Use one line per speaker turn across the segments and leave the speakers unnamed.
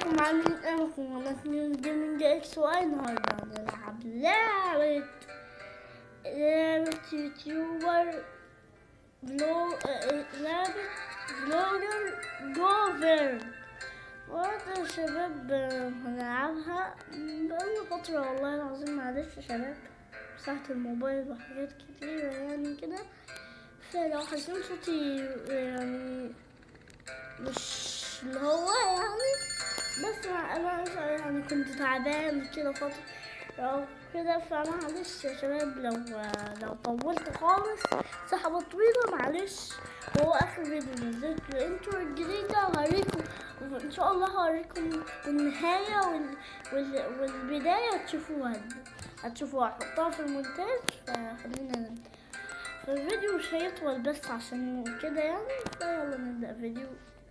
ازيكم عاملين ايه معكم انا اسمي جيمنج اكس واي النهارده هنلعب لعبة لعبة يوتيوبر فلو آه، لعبة فلوجر جوفر وهذا يا شباب آه، هنلعبها بقالنا فترة والله العظيم معلش يا شباب مساحة الموبايل وحاجات كتيرة يعني كده فلو حاسين صوتي يعني مش اللي هو يعني بس انا يعني كنت تعبان كده فترة أو كده فمعلش يا شباب لو لو طولت خالص سحبة طويلة معلش هو آخر فيديو نزلت الانترو الجديدة هوريكم وإن شاء الله هوريكم النهاية وال... وال... والبداية تشوفوها هتشوفوها هحطها في المونتاج فخلينا نبدأ فالفيديو مش هيطول بس عشان كده يعني فيلا نبدأ فيديو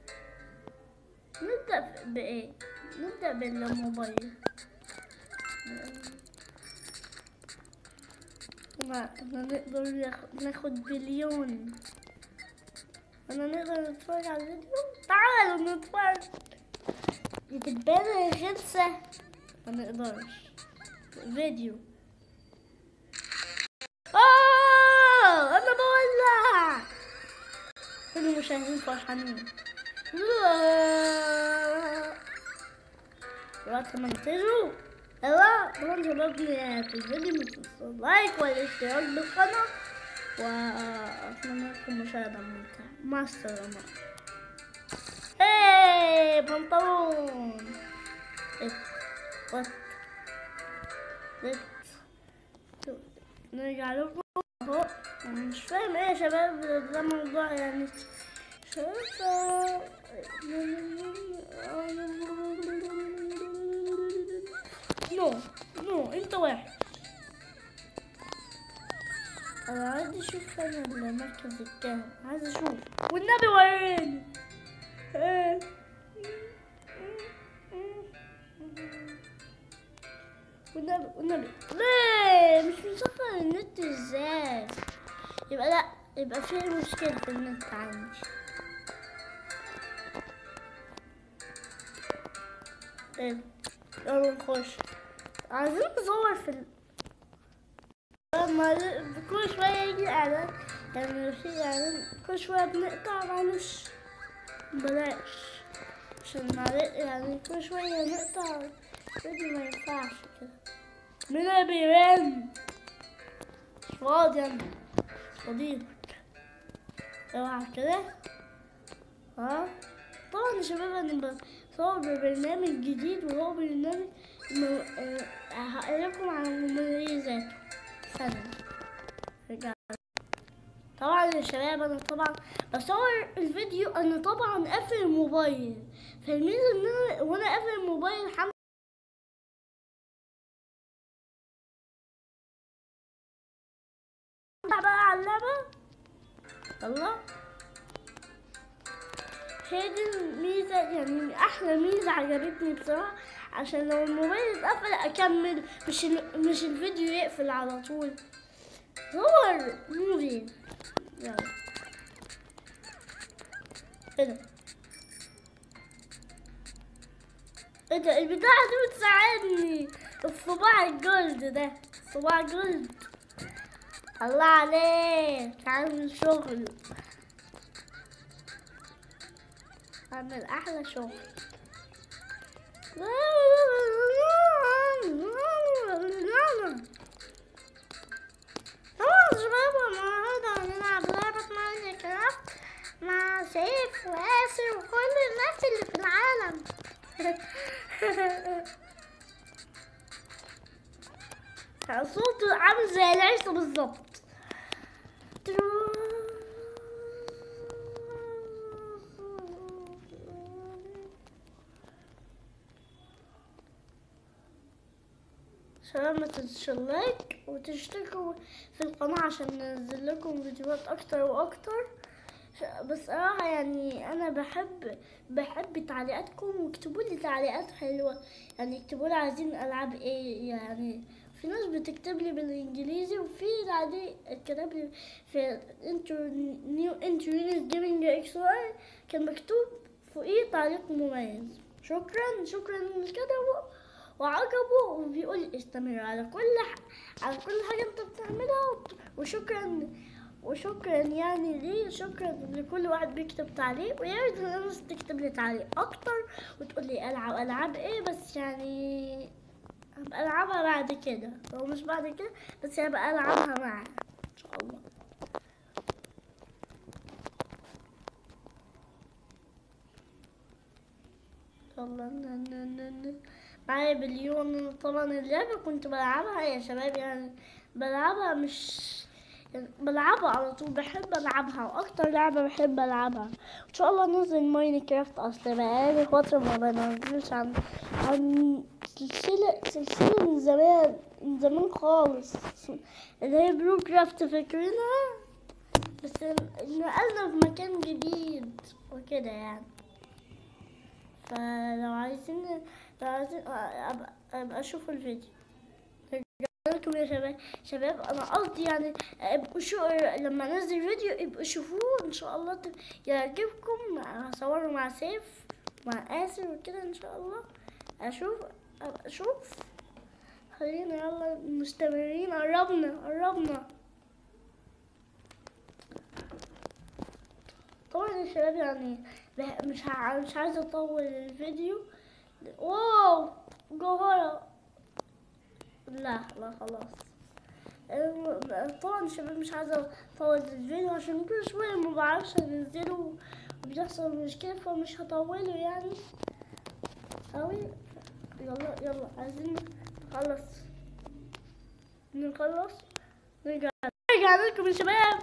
نبدأ بإيه؟ نبدأ بالموبايل ما احنا نقدر ناخ- ناخد بليون انا نقدر نتفرج على الفيديو تعالوا نتفرج يتبان غلسة ما نقدرش فيديو آه أنا بولع كل المشاهدين فرحانين دلوقتي منتجوا يلا طبعا شباب في الفيديو ما تنسوا لايك والاشتراك بالقناة وأتمنى لكم مشاهدة ممتعة مع السلامة هاي بنطلون إيه، وات إيه، نرجع لكم اهو أنا مش فاهم ايه يا شباب ده موضوع يعني شباب نو نو انت واحد انا عايز اشوف انا المركز الكام عايز اشوف والنبي وريني إيه. والنبي والنبي ليه مش مسخر النت ازاي يبقى لا يبقى في مشكلة في النت عندي ايه يلا نخش عايزين نصور في ال... لما كل شوية يجي اعلان يعني في اعلان كل شوية بنقطع معلش بلاش عشان معلش يعني كل شوية نقطع فيديو ما ينفعش كده مين اللي بيرن مش فاضي انا مش فاضيلك اوعى كده ها طبعا يا شباب انا بصور ببرنامج جديد وهو برنامج م- آه، هقولكم عن مميزاته استنى رجع طبعا يا شباب انا طبعا بصور الفيديو انا طبعا قافل الموبايل فالميزه ان انا وانا قافل الموبايل الحمد لله بقى على اللعبه يلا هي دي الميزة يعني أحلى ميزة عجبتني بصراحة عشان لو الموبايل اتقفل أكمل مش ال... مش الفيديو يقفل على طول صور موفي يلا ايه ده ايه ده البتاعة دي بتساعدني الصباع الجولد ده صباع جولد الله عليك عامل شغل عامل احلى شغل خلاص شباب النهارده هنلعب لعبة ماينكرافت مع سيف واسر وكل الناس اللي في العالم صوته عامل زي العيشة بالظبط شباب ما تنسوش اللايك وتشتركوا في القناة عشان ننزل لكم فيديوهات أكتر وأكتر ش- بصراحة يعني أنا بحب بحب تعليقاتكم واكتبوا لي تعليقات حلوة يعني اكتبوا لي عايزين ألعاب إيه يعني في ناس بتكتب لي بالإنجليزي وفي تعليق كتب لي في انتو نيو انتو جيمنج اكس واي كان مكتوب فوقيه تعليق مميز شكرا شكرا كده وعجبه وبيقول استمر على كل ح... على كل حاجة انت بتعملها وشكرا وشكرا يعني ليه شكرا لكل واحد بيكتب تعليق ويا ريت الناس تكتب لي تعليق اكتر وتقول لي العب العاب ايه بس يعني هبقى العبها بعد كده لو مش بعد كده بس هبقى العبها معاها ان شاء الله يلا ن- ن- ن- ن- معايا بليون طبعا اللعبة كنت بلعبها يا شباب يعني بلعبها مش يعني بلعبها على طول بحب العبها واكتر لعبة بحب العبها ان شاء الله ننزل ماينكرافت اصل بقالي فترة ما بنزلش عن عن سلسلة سلسلة من زمان من زمان خالص اللي هي بلو كرافت فاكرينها بس نقلنا في مكان جديد وكده يعني فلو عايزين لو عايزين ابقى, أبقى اشوف الفيديو لكم يا شباب شباب انا قصدي يعني ابقوا شو لما انزل فيديو ابقوا شوفوه ان شاء الله ت- يعجبكم هصوره مع سيف مع اسر وكده ان شاء الله اشوف ابقى اشوف خلينا يلا مستمرين قربنا قربنا طبعا يا شباب يعني بح- مش ع- مش عايزه اطول الفيديو واو جوهره لا لا خلاص الم- طبعا الشباب مش عايزة اطول الفيديو عشان كل شوية ما بعرفش انزله وبيحصل مشكلة فمش هطوله يعني اوي يلا يلا عايزين نخلص نخلص نرجع نرجع لكم يا شباب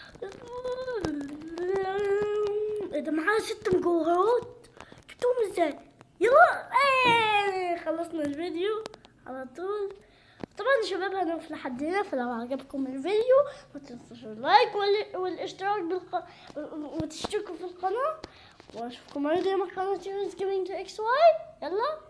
ايه ده معايا ست مجوهرات جبتهم ازاي يلا ايه خلصنا الفيديو على طول طبعا يا شباب هنقف لحد هنا فلو عجبكم الفيديو ما تنسوش اللايك وال- والاشتراك بالق... وتشتركوا في القناة واشوفكم مرة تانية مع قناة يونس جيمنج اكس واي يلا